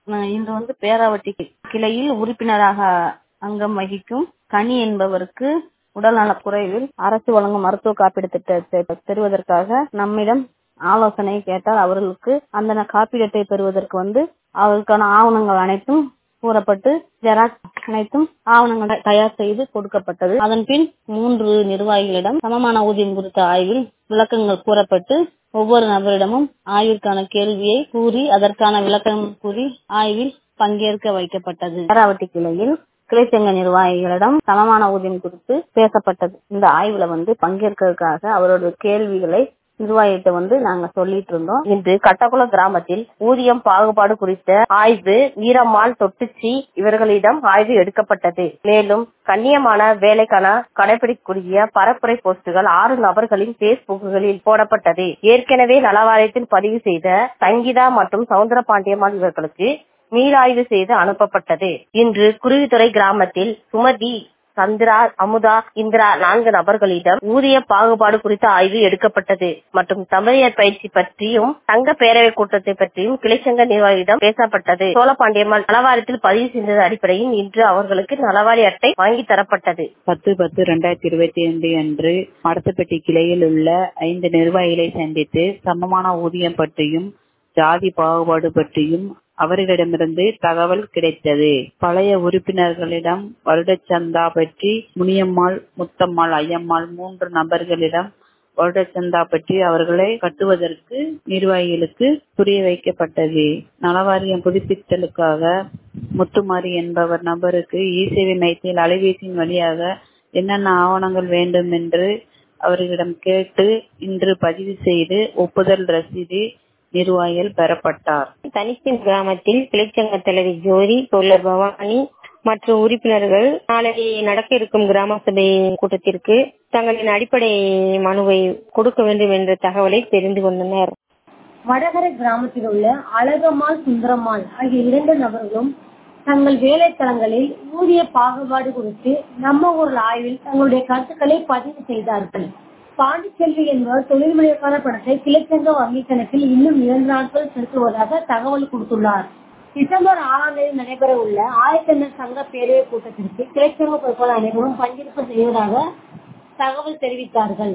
அஹ் இன்று வந்து பேராவட்டி கிளையில் உறுப்பினராக அங்கம் வகிக்கும் கனி என்பவருக்கு உடல்நலக் குறைவில் அரசு வழங்கும் மருத்துவ காப்பீடு திட்டத்தை பெறுவதற்காக நம்மிடம் ஆலோசனை கேட்டால் அவர்களுக்கு அந்த காப்பீடு அட்டை பெறுவதற்கு வந்து அவர்களுக்கான ஆவணங்கள் அனைத்தும் கூறப்பட்டு ஜெராக்ஸ் அனைத்தும் ஆவணங்கள் தயார் செய்து கொடுக்கப்பட்டது அதன் பின் மூன்று நிர்வாகிகளிடம் சமமான ஊதியம் குறித்த ஆய்வில் விளக்கங்கள் கூறப்பட்டு ஒவ்வொரு நபரிடமும் ஆய்விற்கான கேள்வியை கூறி அதற்கான விளக்கம் கூறி ஆய்வில் பங்கேற்க வைக்கப்பட்டது பேராவட்டி கிளையில் கிளைச்சங்க நிர்வாகிகளிடம் சமமான ஊதியம் குறித்து பேசப்பட்டது இந்த ஆய்வுல வந்து பங்கேற்கிறதுக்காக அவரோட கேள்விகளை நிர்வாகிகிட்ட வந்து நாங்க சொல்லிட்டு இருந்தோம் இன்று கட்டக்குளம் கிராமத்தில் ஊதியம் பாகுபாடு குறித்த ஆய்வு வீரம்மாள் தொட்டுச்சி இவர்களிடம் ஆய்வு எடுக்கப்பட்டது மேலும் கண்ணியமான வேலைக்கான கடைபிடிக்கூடிய பரப்புரை போஸ்டுகள் ஆறு நபர்களின் பேஸ்புக்குகளில் போடப்பட்டது ஏற்கனவே நலவாரியத்தில் பதிவு செய்த சங்கீதா மற்றும் சவுந்தர பாண்டியம்மாள் இவர்களுக்கு மீளாய்வு செய்து அனுப்பப்பட்டது இன்று குருவித்துறை கிராமத்தில் சுமதி சந்திரா அமுதா இந்திரா நான்கு நபர்களிடம் ஊதிய பாகுபாடு குறித்த ஆய்வு எடுக்கப்பட்டது மற்றும் தமிழர் பயிற்சி பற்றியும் சங்க பேரவை கூட்டத்தை பற்றியும் கிளைச்சங்க நிர்வாகியிடம் பேசப்பட்டது சோழபாண்டியம்மாள் நலவாரியத்தில் பதிவு செய்தது அடிப்படையில் இன்று அவர்களுக்கு நலவாரி அட்டை வாங்கி தரப்பட்டது பத்து பத்து ரெண்டாயிரத்தி இருபத்தி ஐந்து அன்று மடத்துப்பட்டி கிளையில் உள்ள ஐந்து நிர்வாகிகளை சந்தித்து சமமான ஊதியம் பற்றியும் ஜாதி பாகுபாடு பற்றியும் அவர்களிடமிருந்து தகவல் கிடைத்தது பழைய உறுப்பினர்களிடம் வருடச்சந்தா பற்றி முனியம்மாள் முத்தம்மாள் ஐயம்மாள் மூன்று நபர்களிடம் வருடச்சந்தா பற்றி அவர்களை கட்டுவதற்கு நிர்வாகிகளுக்கு புரிய வைக்கப்பட்டது நலவாரியம் புதுப்பித்தலுக்காக முத்துமாரி என்பவர் நபருக்கு இ சேவை மையத்தில் அலைபேசியின் வழியாக என்னென்ன ஆவணங்கள் வேண்டும் என்று அவர்களிடம் கேட்டு இன்று பதிவு செய்து ஒப்புதல் ரசீது நிர்வாகிகள் பெறப்பட்டார் தனிச்சின் கிராமத்தில் கிளைச்சங்க தலைவி ஜோதி தொழிலர் பவானி மற்றும் உறுப்பினர்கள் நாளை நடக்க இருக்கும் கிராம சபை கூட்டத்திற்கு தங்களின் அடிப்படை மனுவை கொடுக்க வேண்டும் என்ற தகவலை தெரிந்து கொண்டனர் வடகரை கிராமத்தில் உள்ள அழகம்மாள் சுந்தரம்மாள் ஆகிய இரண்டு நபர்களும் தங்கள் வேலை தளங்களில் ஊதிய பாகுபாடு குறித்து நம்ம ஊர் ஆய்வில் தங்களுடைய கருத்துக்களை பதிவு செய்தார்கள் பாண்டிச்செல்வி என்பவர் தொழில் முனைவுக்கான பணத்தை கிளைச்சங்க வங்கி கணக்கில் இன்னும் இரண்டு நாட்கள் செலுத்துவதாக தகவல் கொடுத்துள்ளார் டிசம்பர் ஆறாம் தேதி நடைபெற உள்ள ஆயத்தமிழ் சங்க பேரவை கூட்டத்திற்கு கிளைச்சங்க பொறுப்பாளர் அனைவரும் பங்கேற்பு செய்வதாக தகவல் தெரிவித்தார்கள்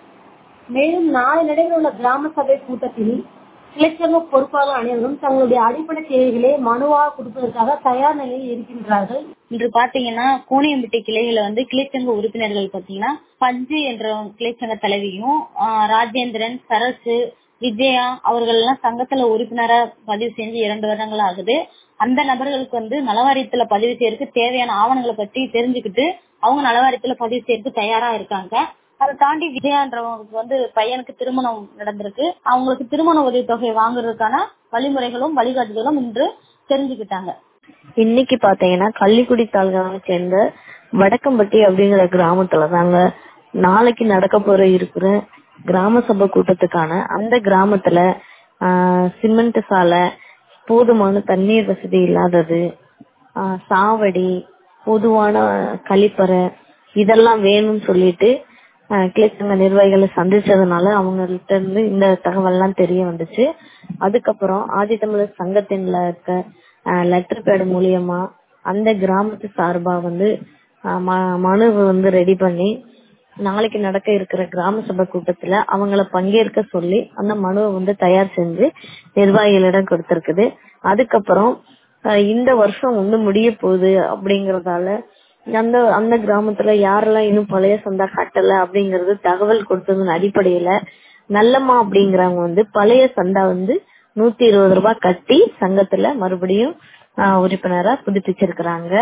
மேலும் நாளை நடைபெறவுள்ள கிராம சபை கூட்டத்தில் கிளைச்சங்க பொறுப்பாளர் அனைவரும் தங்களுடைய அடிப்படை தேவைகளை மனுவாக கொடுப்பதற்காக தயார் நிலையில் இருக்கின்றார்கள் இன்று பாத்தீங்கன்னா கோணியம்பட்டி கிளையில வந்து கிளைச்சங்க உறுப்பினர்கள் பாத்தீங்கன்னா பஞ்சு என்ற கிளைச்சங்க தலைவியும் ஆஹ் ராஜேந்திரன் சரசு விஜயா அவர்கள் எல்லாம் சங்கத்துல உறுப்பினரா பதிவு செஞ்சு இரண்டு வருடங்கள் ஆகுது அந்த நபர்களுக்கு வந்து நலவாரியத்துல பதிவு செய்யறதுக்கு தேவையான ஆவணங்களை பற்றி தெரிஞ்சுக்கிட்டு அவங்க நலவாரியத்துல பதிவு செய்யறதுக்கு தயாரா இருக்காங்க அதை தாண்டி விஜயான்றவங்களுக்கு வந்து பையனுக்கு திருமணம் நடந்திருக்கு அவங்களுக்கு திருமண உதவித்தொகை வாங்குறதுக்கான வழிமுறைகளும் வழிகாட்டுதலும் இன்று தெரிஞ்சுக்கிட்டாங்க இன்னைக்கு பாத்தீங்கன்னா கள்ளிக்குடி தாலுகாவை சேர்ந்த வடக்கம்பட்டி அப்படிங்கிற கிராமத்துல தாங்க நாளைக்கு நடக்க போற இருக்கிற கிராம சபை கூட்டத்துக்கான அந்த கிராமத்துல ஆஹ் சிமெண்ட் சாலை போதுமான தண்ணீர் வசதி இல்லாதது ஆஹ் சாவடி பொதுவான கழிப்பறை இதெல்லாம் வேணும்னு சொல்லிட்டு ஆஹ் கிளைச்சங்க நிர்வாகிகளை சந்திச்சதுனால அவங்கள்ட்ட இருந்து இந்த தகவல் எல்லாம் தெரிய வந்துச்சு அதுக்கப்புறம் ஆதித்தமிழர் சங்கத்தின்ல இருக்க லெட்டர் பேட் மூலியமா அந்த கிராமத்து சார்பா வந்து ஆஹ் ம- மனு வந்து ரெடி பண்ணி நாளைக்கு நடக்க இருக்கிற கிராம சபை கூட்டத்துல அவங்கள பங்கேற்க சொல்லி அந்த மனுவை வந்து தயார் செஞ்சு நிர்வாகிகளிடம் கொடுத்திருக்குது அதுக்கப்புறம் ஆஹ் இந்த வருஷம் வந்து முடிய போகுது அப்படிங்கறதால அந்த அந்த கிராமத்துல யாரெல்லாம் இன்னும் பழைய சந்தா கட்டல அப்படிங்கறது தகவல் கொடுத்ததன் அடிப்படையில நல்லம்மா அப்படிங்கிறவங்க வந்து பழைய சந்தா வந்து நூத்தி இருபது ரூபாய் கட்டி சங்கத்துல மறுபடியும் ஆஹ் உறுப்பினரா புதுப்பிச்சிருக்கிறாங்க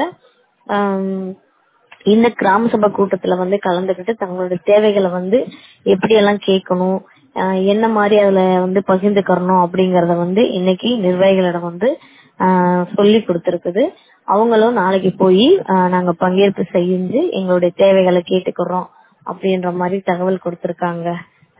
ஆஹ் இந்த கிராம சபை கூட்டத்துல வந்து கலந்துகிட்டு தங்களோட தேவைகளை வந்து எப்படி எல்லாம் கேட்கணும் ஆஹ் என்ன மாதிரி அதுல வந்து பகிர்ந்துக்கறணும் அப்படிங்கறத வந்து இன்னைக்கு நிர்வாகிகளிடம் வந்து ஆஹ் சொல்லி கொடுத்திருக்குது அவங்களும் நாளைக்கு போய் நாங்க பங்கேற்பு செஞ்சு எங்களுடைய தேவைகளை கேட்டுக்கிறோம் அப்படின்ற மாதிரி தகவல் கொடுத்திருக்காங்க